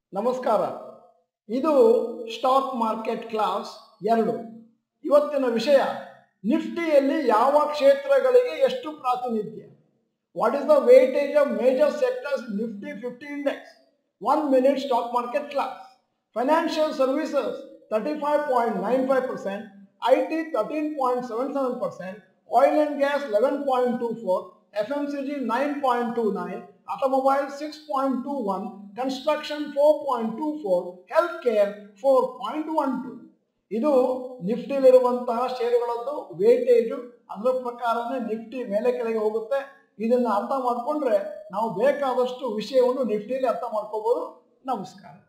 ನಮಸ್ಕಾರ ಇದು stock market class ಎರಡು ಇವತ್ತಿನ ವಿಷಯ ನಿಫ್ಟಿಯಲ್ಲಿ ಯಾವ ಕ್ಷೇತ್ರಗಳಿಗೆ ಎಷ್ಟು ಪ್ರಾತಿನಿಧ್ಯ what is the weightage of major sectors Nifty fifty index one minute stock market class financial services thirty five point nine five percent I T thirteen point seven seven percent oil and gas eleven point two four F M C G nine point two nine automobile six point two one construction four point two four health care four point one two ಇದು ನಿಫ್ಟಿಲಿರುವಂತಹ ಷೇರುಗಳದ್ದು weightage ಅದರ ಪ್ರಕಾರನೇ Nifty ಮೇಲೆ ಕೆಳಗೆ ಹೋಗುತ್ತೆ ಇದನ್ನ ಅರ್ಥ ಮಾಡ್ಕೊಂಡ್ರೆ ನಾವು ಬೇಕಾದಷ್ಟು ವಿಷಯವನ್ನು ನಿಫ್ಟಿಲಿ ಅರ್ಥ ಮಾಡ್ಕೋಬಹುದು ನಮಸ್ಕಾರ